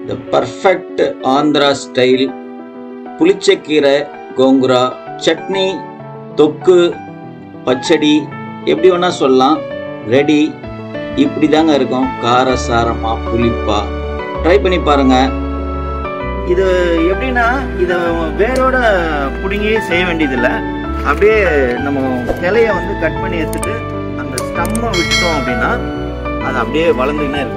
the perfect Andhra style புளிச்சக்கீரை கோங்குரா சட்னி தொக்கு பச்சடி எப்படி வேணா சொல்லலாம் ரெடி இப்படி தாங்க இருக்கும் காரசாரமா புளிப்பா ட்ரை பண்ணி பாருங்க இது எப்படின்னா இதை வேரோட பிடுங்கி செய்ய வேண்டியதில்லை அப்படியே நம்ம கிளைய வந்து கட் பண்ணி எடுத்துட்டு அந்த ஸ்டம்மை விட்டுட்டோம் அப்படின்னா அது அப்படியே வளர்ந்துக்கினே இருக்கும்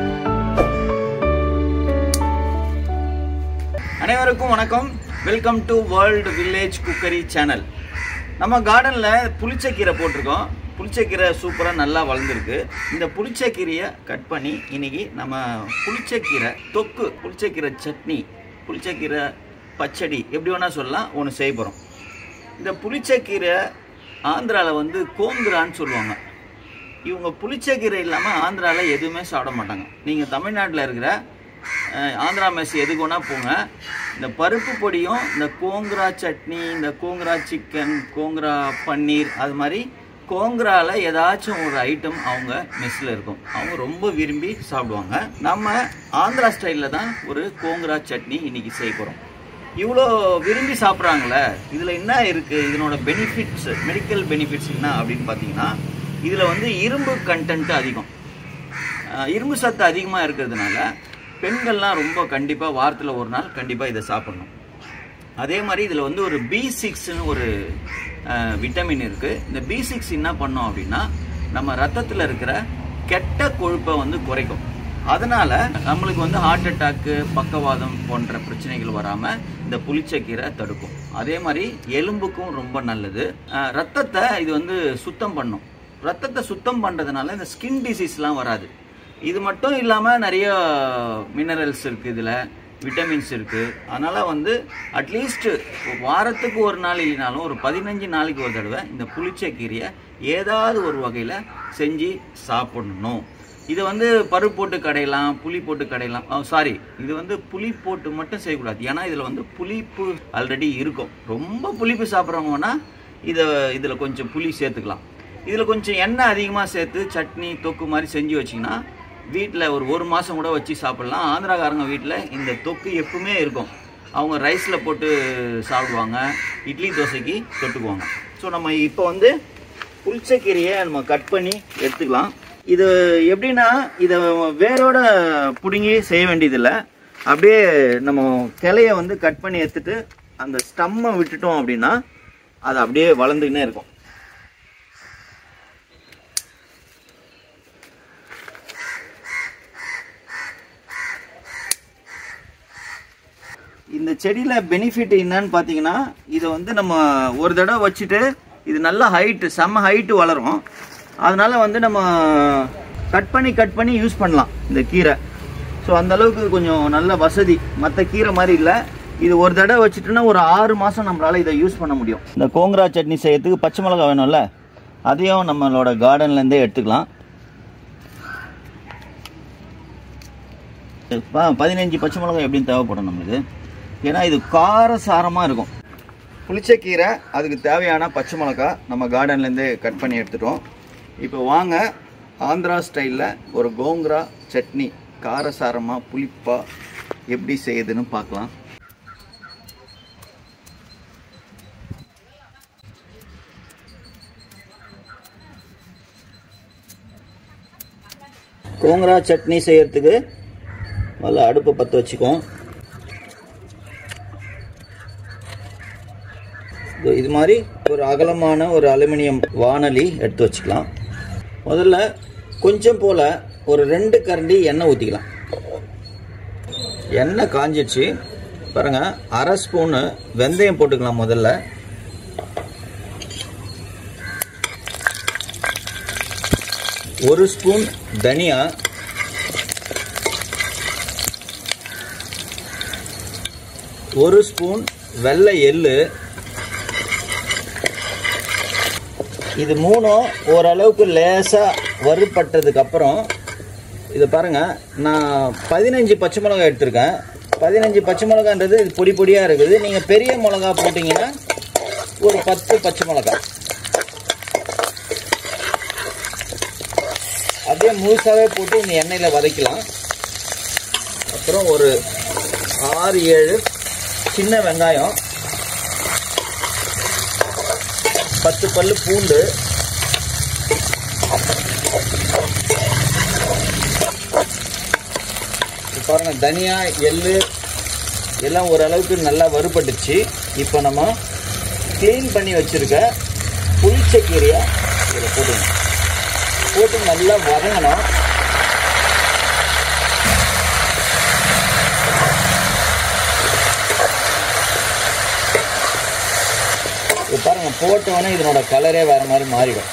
அனைவருக்கும் வணக்கம் welcome to world village cookery channel நம்ம கார்டனில் புளிச்சக்கீரை போட்டிருக்கோம் புளிச்சக்கீரை சூப்பராக நல்லா வளர்ந்துருக்கு இந்த புளிச்சக்கீரையை கட் பண்ணி இன்னைக்கு நம்ம புளிச்சக்கீரை தொக்கு புளிச்சக்கீரை சட்னி புளிச்சக்கீரை பச்சடி எப்படி வேணால் சொல்லலாம் ஒன்று செய்ய போகிறோம் இந்த புளிச்சக்கீரை ஆந்திராவில் வந்து கோங்குரான்னு சொல்லுவாங்க இவங்க புளிச்சக்கீரை இல்லாமல் ஆந்திராவில் எதுவுமே சாப்பிட மாட்டாங்க நீங்கள் தமிழ்நாட்டில் இருக்கிற அஹ், ஆந்திரா மெஸ் எதுக்கு வேணா போங்க இந்த பருப்பு பொடியும் இந்த கோங்குரா சட்னி இந்த கோங்குரா சிக்கன் கோங்குரா பன்னீர் அது மாதிரி கோங்குராவில் ஏதாச்சும் ஒரு ஐட்டம் அவங்க மெஸ்ஸில் இருக்கும் அவங்க ரொம்ப விரும்பி சாப்பிடுவாங்க நம்ம ஆந்திரா ஸ்டைலில் தான் ஒரு கோங்குரா சட்னி இன்னைக்கு செய்ய போகிறோம் இவ்வளோ விரும்பி சாப்பிட்றாங்களே இதில் என்ன இருக்குது இதனோட பெனிஃபிட்ஸ் மெடிக்கல் பெனிஃபிட்ஸ் என்ன அப்படின்னு பார்த்தீங்கன்னா இதில் வந்து இரும்பு கண்டென்ட் அதிகம் அஹ் இரும்பு சத்து அதிகமாக இருக்கிறதுனால பெண்கள்லாம் ரொம்ப கண்டிப்பாக வாரத்தில் ஒரு நாள் கண்டிப்பாக இதை சாப்பிடணும் அதே மாதிரி இதில் வந்து ஒரு பி சிக்ஸ்னு ஒரு விட்டமின் இருக்குது இந்த பி சிக்ஸ் என்ன பண்ணோம் அப்படின்னா நம்ம ரத்தத்தில் இருக்கிற கெட்ட கொழுப்பை வந்து குறைக்கும் அதனால நம்மளுக்கு வந்து ஹார்ட் அட்டாக்கு பக்கவாதம் போன்ற பிரச்சனைகள் வராமல் இந்த புளிச்சக்கீரை தடுக்கும் அதே மாதிரி எலும்புக்கும் ரொம்ப நல்லது அஹ் ரத்தத்தை இது வந்து சுத்தம் பண்ணும் ரத்தத்தை சுத்தம் பண்ணுறதுனால இந்த ஸ்கின் டிசீஸ்லாம் வராது இது மட்டும் இல்லாமல் நிறைய மினரல்ஸ் இருக்குது இதில் விட்டமின்ஸ் இருக்குது அதனால் வந்து அட்லீஸ்ட் வாரத்துக்கு ஒரு நாள் இல்லைனாலும் ஒரு பதினஞ்சு நாளைக்கு ஒரு தடவை இந்த புளிச்சக்கீரையை ஏதாவது ஒரு வகையில் செஞ்சு சாப்பிடணும் இதை வந்து பருப்பு போட்டு கடையலாம் புளி போட்டு கடையலாம் சாரி இது வந்து புளி போட்டு மட்டும் செய்யக்கூடாது ஏன்னா இதில் வந்து புளிப்பு ஆல்ரெடி இருக்கும் ரொம்ப புளிப்பு சாப்பிட்றவங்கன்னா இதை இதில் கொஞ்சம் புளி சேர்த்துக்கலாம் இதில் கொஞ்சம் எண்ணெய் அதிகமாக சேர்த்து சட்னி தொக்கு மாதிரி செஞ்சு வச்சிங்கன்னா வீட்டில் ஒரு ஒரு மாதம் கூட வச்சு சாப்பிட்லாம் ஆந்திராக்காரங்க வீட்டில் இந்த தொக்கு எப்பவுமே இருக்கும் அவங்க ரைஸில் போட்டு சாப்பிடுவாங்க இட்லி தோசைக்கு தொட்டுக்குவாங்க ஸோ நம்ம இப்போ வந்து புளிச்சக்கீரையை நம்ம கட் பண்ணி எடுத்துக்கலாம் இது எப்படின்னா இதை வேரோட பிடுங்கி செய்ய வேண்டியதில்லை அப்படியே நம்ம கிளைய வந்து கட் பண்ணி எடுத்துட்டு அந்த ஸ்டம்மை விட்டுட்டோம் அப்படின்னா அது அப்படியே வளர்ந்துக்கினே இருக்கும் இந்த செடியில் பெனிஃபிட் என்னன்னு பார்த்தீங்கன்னா இதை வந்து நம்ம ஒரு தடவை வச்சுட்டு இது நல்ல ஹைட்டு செம்ம ஹைட்டு வளரும் அதனால வந்து நம்ம கட் பண்ணி கட் பண்ணி யூஸ் பண்ணலாம் இந்த கீரை ஸோ அந்த அளவுக்கு கொஞ்சம் நல்ல வசதி மற்ற கீரை மாதிரி இல்லை இது ஒரு தடவை வச்சுட்டோன்னா ஒரு ஆறு மாதம் நம்மளால இதை யூஸ் பண்ண முடியும் இந்த கோங்கரா சட்னி செய்யறதுக்கு பச்சை மிளகா வேணும்ல அதையும் நம்மளோட கார்டன்லேருந்தே எடுத்துக்கலாம் ப- பதினஞ்சு பச்சை மிளகாய் எப்படியும் தேவைப்படும் நம்மளுக்கு ஏன்னா இது காரசாரமாக இருக்கும் புளிச்சக்கீரை அதுக்கு தேவையான பச்சை மிளகா நம்ம கார்டன்லேருந்தே கட் பண்ணி எடுத்துட்டோம் இப்போ வாங்க ஆந்திரா ஸ்டைலில் ஒரு கோங்கரா சட்னி காரசாரமாக புளிப்பாக எப்படி செய்யுதுன்னு பார்க்கலாம் கோங்கரா சட்னி செய்யறதுக்கு முதல்ல அடுப்பை பற்ற வச்சுக்குவோம் இதோ இது மாதிரி ஒரு அகலமான ஒரு அலுமினியம் வாணலி எடுத்து வச்சுக்கலாம் முதல்ல கொஞ்சம் போல் ஒரு ரெண்டு கரண்டி எண்ணெய் ஊற்றிக்கலாம் எண்ணெய் காஞ்சிடுச்சு பாருங்க அரை ஸ்பூனு வெந்தயம் போட்டுக்கலாம் முதல்ல ஒரு ஸ்பூன் தனியா ஒரு ஸ்பூன் வெள்ளை எள்ளு இது மூணும் ஓரளவுக்கு லேசாக வறுபட்டதுக்கு அப்புறம் இதை பாருங்க நான் பதினஞ்சு பச்சை மிளகாய் எடுத்திருக்கேன் பதினஞ்சு பச்சை மிளகான்றது இது பொடி பொடியாக இருக்குது நீங்கள் பெரிய மிளகா போட்டிங்கன்னா ஒரு பத்து பச்சை மிளகாய் அப்படியே முழுசாகவே போட்டு இந்த எண்ணெயில் வதக்கலாம் அப்புறம் ஒரு ஆறு ஏழு சின்ன வெங்காயம் பத்து பல்லு பூண்டு இப்ப பாருங்க தனியா எள்ளு எல்லாம் ஓரளவுக்கு நல்லா வறுபட்டுச்சு இப்போ நம்ம க்ளீன் பண்ணி வச்சிருக்க புளிச்ச கீரையை இதில் போட்டுங்க போட்டு நல்லா வதங்கணும் இப்போ பாருங்க போட்டோன்னே இதனோட கலரே வேற மாதிரி மாறிடும்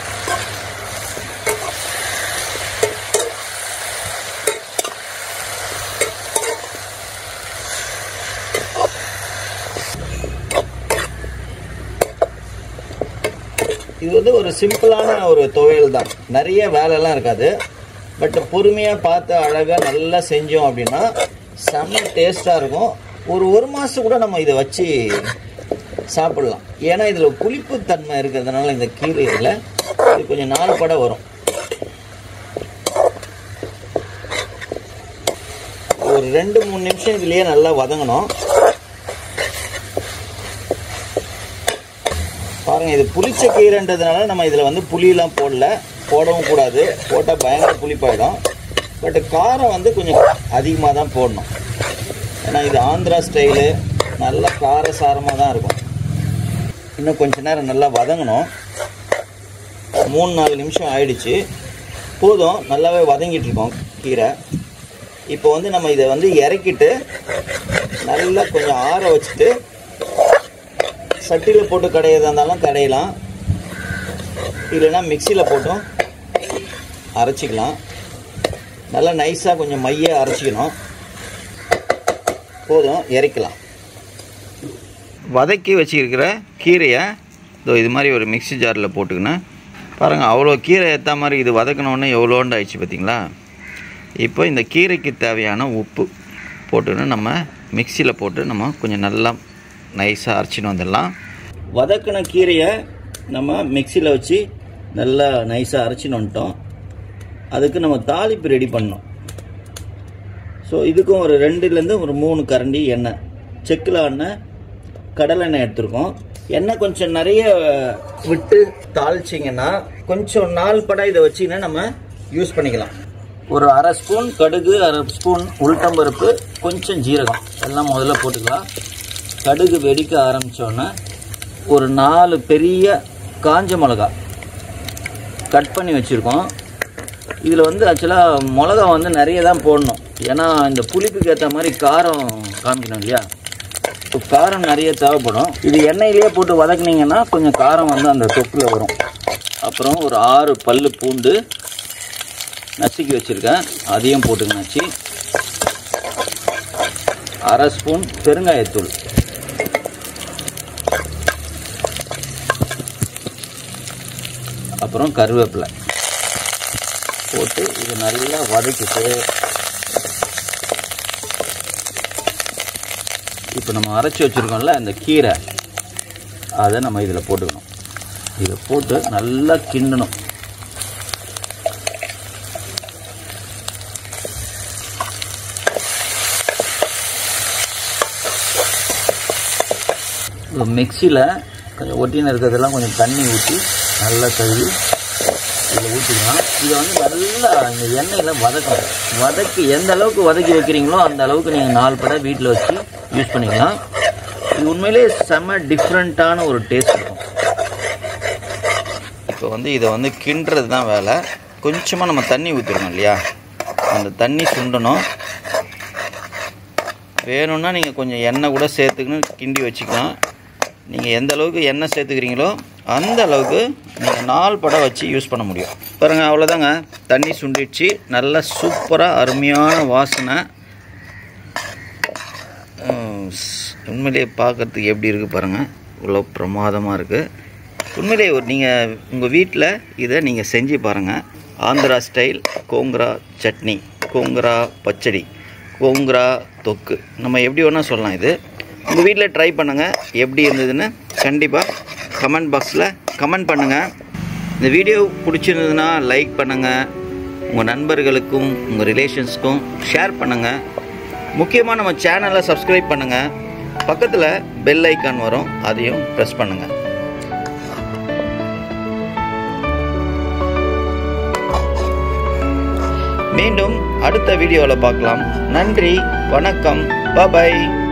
இது வந்து ஒரு சிம்பிளான ஒரு துவையல் தான் நிறைய வேலைலாம் இருக்காது பட் பொறுமையாக பார்த்து அழகாக நல்லா செஞ்சோம் அப்படின்னா செம்ம டேஸ்ட்டாக இருக்கும் ஒரு ஒரு மாதம் கூட நம்ம இதை வச்சு சாப்பிடலாம் ஏன்னா இதில் புளிப்பு தன்மை இருக்கிறதுனால இந்த கீரையில் இது கொஞ்சம் நாள் பட வரும் ஒரு ரெண்டு மூணு நிமிஷம் இதுலயே நல்லா வதங்கணும் பாருங்க இது புளிச்ச கீரைன்றதுனால நம்ம இதில் வந்து புளியெல்லாம் போடல போடவும் கூடாது போட்டால் பயங்கர புளிப்பாயிடும் பட் காரம் வந்து கொஞ்சம் அதிகமாக தான் போடணும் ஏன்னா இது ஆந்திரா ஸ்டைலு நல்லா காரசாரமாக தான் இருக்கும் இன்னும் கொஞ்ச நேரம் நல்லா வதங்கணும் மூணு நாலு நிமிஷம் ஆயிடுச்சு போதும் நல்லாவே வதங்கிட்டு இருக்கோம் கீரை இப்போ வந்து நம்ம இதை வந்து இறக்கிட்டு நல்லா கொஞ்சம் ஆற வச்சுட்டு சட்டியில் போட்டு கடையிறதா இருந்தாலும் கடையலாம் இல்லைன்னா மிக்சியில் போட்டும் அரைச்சிக்கலாம் நல்லா நைஸாக கொஞ்சம் மைய அரைச்சிக்கணும் போதும் இறக்கலாம் வதக்கி வச்சிருக்கிற கீரையை இதோ இது மாதிரி ஒரு மிக்ஸி ஜாரில் போட்டுக்கினேன் பாருங்கள் அவ்வளோ கீரை ஏற்ற மாதிரி இது வதக்கினோடனே எவ்வளோண்டு ஆயிடுச்சு பார்த்தீங்களா இப்போ இந்த கீரைக்கு தேவையான உப்பு போட்டுன்னு நம்ம மிக்சியில் போட்டு நம்ம கொஞ்சம் நல்லா நைஸாக அரைச்சின்னு வந்துடலாம் வதக்கின கீரையை நம்ம மிக்சியில் வச்சு நல்லா நைஸாக அரைச்சின்னு வந்துட்டோம் அதுக்கு நம்ம தாளிப்பு ரெடி பண்ணோம் ஸோ இதுக்கும் ஒரு ரெண்டுலேருந்து ஒரு மூணு கரண்டி எண்ணெய் செக்கில் எண்ணெய் கடலை எண்ணெய் எடுத்திருக்கோம் எண்ணெய் கொஞ்சம் நிறைய விட்டு தாளிச்சிங்கன்னா கொஞ்சம் நாள் படம் இதை வச்சிங்கன்னா நம்ம யூஸ் பண்ணிக்கலாம் ஒரு அரை ஸ்பூன் கடுகு அரை ஸ்பூன் உளுத்தம்பருப்பு கொஞ்சம் ஜீரகம் எல்லாம் முதல்ல போட்டுக்கலாம் கடுகு வெடிக்க ஆரம்பித்தோன்னே ஒரு நாலு பெரிய காஞ்ச மிளகா கட் பண்ணி வச்சுருக்கோம் இதில் வந்து ஆக்சுவலாக மிளகா வந்து நிறைய தான் போடணும் ஏன்னா இந்த புளிப்புக்கு ஏற்ற மாதிரி காரம் காமிக்கணும் இல்லையா இப்போ காரம் நிறைய தேவைப்படும் இது எண்ணெயிலேயே போட்டு வதக்குனீங்கன்னா கொஞ்சம் காரம் வந்து அந்த தொப்பில் வரும் அப்புறம் ஒரு ஆறு பல்லு பூண்டு நசுக்கி வச்சுருக்கேன் அதையும் போட்டுங்க நச்சு அரை ஸ்பூன் பெருங்காயத்தூள் அப்புறம் கருவேப்பிலை போட்டு இது நல்லா வதக்கிட்டு இப்போ நம்ம அரைச்சி வச்சுருக்கோம்ல அந்த கீரை அதை நம்ம இதில் போட்டுக்கணும் இதை போட்டு நல்லா கிண்டணும் மிக்சியில் கொஞ்சம் ஒட்டின்னு இருக்கிறதெல்லாம் கொஞ்சம் தண்ணி ஊற்றி நல்லா கழுவி இதில் ஊற்றிக்கலாம் இதை வந்து நல்லா இந்த எண்ணெயில் வதக்கணும் வதக்கி எந்த அளவுக்கு வதக்கி வைக்கிறீங்களோ அந்த அளவுக்கு நீங்கள் நாலு படம் வீட்டில் வச்சு யூஸ் பண்ணிக்கலாம் இது உண்மையிலே செம்ம டிஃப்ரெண்ட்டான ஒரு டேஸ்ட் இருக்கும் இப்போ வந்து இதை வந்து கிண்டுறது தான் வேலை கொஞ்சமாக நம்ம தண்ணி ஊற்றிடணும் இல்லையா அந்த தண்ணி சுண்டணும் வேணும்னா நீங்கள் கொஞ்சம் எண்ணெய் கூட சேர்த்துக்கணும் கிண்டி வச்சுக்கலாம் நீங்கள் எந்த அளவுக்கு எண்ணெய் சேர்த்துக்கிறீங்களோ அந்த அளவுக்கு நீங்கள் நாள் படம் வச்சு யூஸ் பண்ண முடியும் பாருங்க அவ்வளோதாங்க தண்ணி சுண்டிடுச்சு நல்லா சூப்பராக அருமையான வாசனை உம், ஸ்- உண்மையிலேயே பார்க்கறதுக்கு எப்படி இருக்குது பாருங்கள் இவ்வளோ பிரமாதமாக இருக்குது உண்மையிலேயே ஒரு நீங்கள் உங்கள் வீட்டில் இதை நீங்கள் செஞ்சு பாருங்கள் ஆந்திரா ஸ்டைல் கோங்கரா சட்னி கோங்கரா பச்சடி கோங்கரா தொக்கு நம்ம எப்படி வேணால் சொல்லலாம் இது உங்கள் வீட்டில் ட்ரை பண்ணுங்கள் எப்படி இருந்ததுன்னு கண்டிப்பாக கமெண்ட் பாக்ஸில் கமெண்ட் பண்ணுங்கள் இந்த வீடியோ பிடிச்சிருந்ததுன்னா லைக் பண்ணுங்கள் உங்கள் நண்பர்களுக்கும் உங்கள் ரிலேஷன்ஸ்க்கும் ஷேர் பண்ணுங்கள் முக்கியமாக நம்ம சேனலை சப்ஸ்கிரைப் பண்ணுங்கள் பக்கத்தில் பெல் ஐக்கான் வரும் அதையும் ப்ரெஸ் பண்ணுங்கள் மீண்டும் அடுத்த வீடியோவில் பார்க்கலாம் நன்றி வணக்கம் பாய்